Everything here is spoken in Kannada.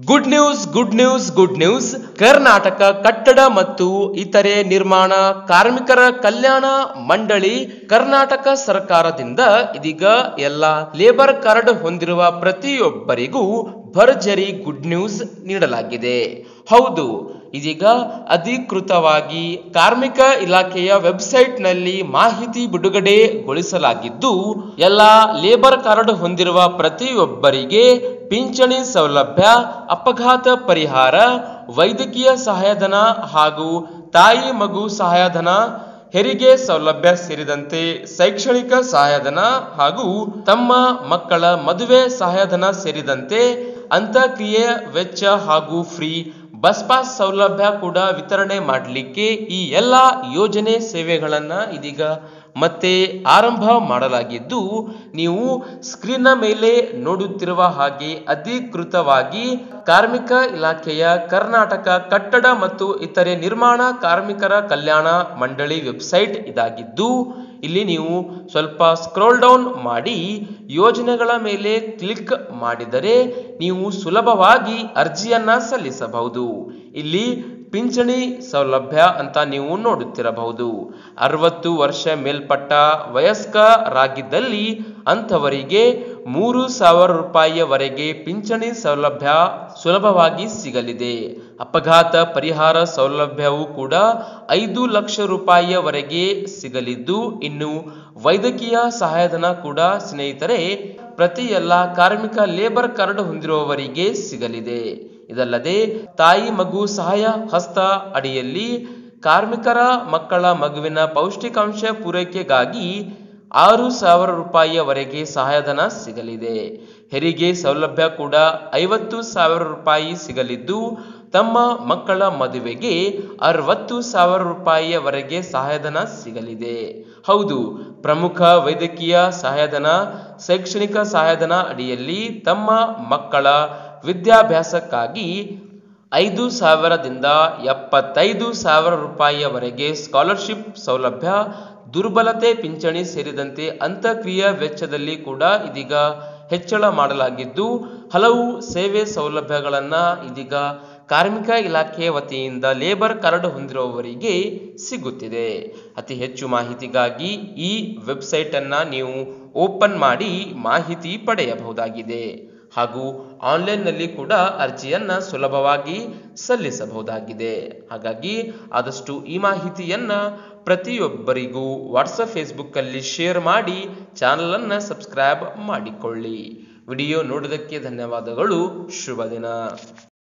good news good news good news Karnataka ಕಟ್ಟಡ ಮತ್ತು ಇತರೆ ನಿರ್ಮಾಣ ಕಾರ್ಮಿಕರ ಕಲ್ಯಾಣ ಮಂಡಳಿ ಕರ್ನಾಟಕ ಸರ್ಕಾರದಿಂದ ಇದೀಗ ಎಲ್ಲ ಲೇಬರ್ ಕಾರ್ಡ್ ಹೊಂದಿರುವ ಪ್ರತಿಯೊಬ್ಬರಿಗೂ ಭರ್ಜರಿ ಗುಡ್ ನ್ಯೂಸ್ ನೀಡಲಾಗಿದೆ ಹೌದು ಇದೀಗ ಅಧಿಕೃತವಾಗಿ ಕಾರ್ಮಿಕ ಇಲಾಖೆಯ ವೆಬ್ಸೈಟ್ನಲ್ಲಿ ಮಾಹಿತಿ ಬಿಡುಗಡೆಗೊಳಿಸಲಾಗಿದ್ದು ಎಲ್ಲ ಲೇಬರ್ ಕಾರ್ಡ್ ಹೊಂದಿರುವ ಪ್ರತಿಯೊಬ್ಬರಿಗೆ ಪಿಂಚಣಿ ಸೌಲಭ್ಯ ಅಪಘಾತ ಪರಿಹಾರ ವೈದ್ಯಕೀಯ ಸಹಾಯಧನ ಹಾಗೂ ತಾಯಿ ಮಗು ಸಹಾಯಧನ ಹೆರಿಗೆ ಸೌಲಭ್ಯ ಸೇರಿದಂತೆ ಶೈಕ್ಷಣಿಕ ಸಹಾಯಧನ ಹಾಗೂ ತಮ್ಮ ಮಕ್ಕಳ ಮದುವೆ ಸಹಾಯಧನ ಸೇರಿದಂತೆ ಅಂತಕ್ರಿಯೆ ವೆಚ್ಚ ಹಾಗೂ ಫ್ರೀ ಬಸ್ ಪಾಸ್ ಸೌಲಭ್ಯ ಕೂಡ ವಿತರಣೆ ಮಾಡಲಿಕ್ಕೆ ಈ ಎಲ್ಲ ಯೋಜನೆ ಸೇವೆಗಳನ್ನ ಇದೀಗ ಮತ್ತೆ ಆರಂಭ ಮಾಡಲಾಗಿದ್ದು ನೀವು ಸ್ಕ್ರೀನ್ನ ಮೇಲೆ ನೋಡುತ್ತಿರುವ ಹಾಗೆ ಅಧಿಕೃತವಾಗಿ ಕಾರ್ಮಿಕ ಇಲಾಖೆಯ ಕರ್ನಾಟಕ ಕಟ್ಟಡ ಮತ್ತು ಇತರೆ ನಿರ್ಮಾಣ ಕಾರ್ಮಿಕರ ಕಲ್ಯಾಣ ಮಂಡಳಿ ವೆಬ್ಸೈಟ್ ಇದಾಗಿದ್ದು ಇಲ್ಲಿ ನೀವು ಸ್ವಲ್ಪ ಸ್ಕ್ರೋಲ್ ಡೌನ್ ಮಾಡಿ ಯೋಜನೆಗಳ ಮೇಲೆ ಕ್ಲಿಕ್ ಮಾಡಿದರೆ ನೀವು ಸುಲಭವಾಗಿ ಅರ್ಜಿಯನ್ನ ಸಲ್ಲಿಸಬಹುದು ಇಲ್ಲಿ ಪಿಂಚಣಿ ಸೌಲಭ್ಯ ಅಂತ ನೀವು ನೋಡುತ್ತಿರಬಹುದು ಅರವತ್ತು ವರ್ಷ ಮೇಲ್ಪಟ್ಟ ವಯಸ್ಕರಾಗಿದ್ದಲ್ಲಿ ಅಂಥವರಿಗೆ ಮೂರು ಸಾವಿರ ರೂಪಾಯಿಯವರೆಗೆ ಪಿಂಚಣಿ ಸೌಲಭ್ಯ ಸುಲಭವಾಗಿ ಸಿಗಲಿದೆ ಅಪಘಾತ ಪರಿಹಾರ ಸೌಲಭ್ಯವು ಕೂಡ ಐದು ಲಕ್ಷ ರೂಪಾಯಿಯವರೆಗೆ ಸಿಗಲಿದ್ದು ಇನ್ನು ವೈದ್ಯಕೀಯ ಸಹಾಯಧನ ಕೂಡ ಸ್ನೇಹಿತರೆ ಪ್ರತಿ ಎಲ್ಲ ಕಾರ್ಮಿಕ ಲೇಬರ್ ಕಾರ್ಡ್ ಹೊಂದಿರುವವರಿಗೆ ಸಿಗಲಿದೆ ಇದಲ್ಲದೆ ತಾಯಿ ಮಗು ಸಹಾಯ ಹಸ್ತ ಅಡಿಯಲ್ಲಿ ಕಾರ್ಮಿಕರ ಮಕ್ಕಳ ಮಗುವಿನ ಪೌಷ್ಟಿಕಾಂಶ ಪೂರೈಕೆಗಾಗಿ ಆರು ಸಾವಿರ ರೂಪಾಯಿಯವರೆಗೆ ಸಹಾಯಧನ ಸಿಗಲಿದೆ ಹೆರಿಗೆ ಸೌಲಭ್ಯ ಕೂಡ ಐವತ್ತು ಸಾವಿರ ರೂಪಾಯಿ ಸಿಗಲಿದ್ದು ತಮ್ಮ ಮಕ್ಕಳ ಮದುವೆಗೆ ಅರವತ್ತು ಸಾವಿರ ರೂಪಾಯಿಯವರೆಗೆ ಸಹಾಯಧನ ಸಿಗಲಿದೆ ಹೌದು ಪ್ರಮುಖ ವೈದ್ಯಕೀಯ ಸಹಾಯಧನ ಶೈಕ್ಷಣಿಕ ಸಹಾಯಧನ ಅಡಿಯಲ್ಲಿ ತಮ್ಮ ಮಕ್ಕಳ ವಿದ್ಯಾಭ್ಯಾಸಕ್ಕಾಗಿ ಐದು ಸಾವಿರದಿಂದ ಎಪ್ಪತ್ತೈದು ಸಾವಿರ ರೂಪಾಯಿಯವರೆಗೆ ಸ್ಕಾಲರ್ಶಿಪ್ ಸೌಲಭ್ಯ ದುರ್ಬಲತೆ ಪಿಂಚಣಿ ಸೇರಿದಂತೆ ಅಂತಕ್ರಿಯಾ ವೆಚ್ಚದಲ್ಲಿ ಕೂಡ ಇದೀಗ ಹೆಚ್ಚಳ ಮಾಡಲಾಗಿದ್ದು ಹಲವು ಸೇವೆ ಸೌಲಭ್ಯಗಳನ್ನ ಇದೀಗ ಕಾರ್ಮಿಕ ಇಲಾಖೆ ವತಿಯಿಂದ ಲೇಬರ್ ಕಾರ್ಡ್ ಹೊಂದಿರುವವರಿಗೆ ಸಿಗುತ್ತಿದೆ ಅತಿ ಹೆಚ್ಚು ಮಾಹಿತಿಗಾಗಿ ಈ ವೆಬ್ಸೈಟ್ ಅನ್ನ ನೀವು ಓಪನ್ ಮಾಡಿ ಮಾಹಿತಿ ಪಡೆಯಬಹುದಾಗಿದೆ ಹಾಗೂ ಆನ್ಲೈನ್ನಲ್ಲಿ ಕೂಡ ಅರ್ಜಿಯನ್ನ ಸುಲಭವಾಗಿ ಸಲ್ಲಿಸಬಹುದಾಗಿದೆ ಹಾಗಾಗಿ ಆದಷ್ಟು ಈ ಮಾಹಿತಿಯನ್ನ ಪ್ರತಿಯೊಬ್ಬರಿಗೂ ವಾಟ್ಸಪ್ ಫೇಸ್ಬುಕ್ಕಲ್ಲಿ ಶೇರ್ ಮಾಡಿ ಚಾನಲನ್ನು ಸಬ್ಸ್ಕ್ರೈಬ್ ಮಾಡಿಕೊಳ್ಳಿ ವಿಡಿಯೋ ನೋಡೋದಕ್ಕೆ ಧನ್ಯವಾದಗಳು ಶುಭ ದಿನ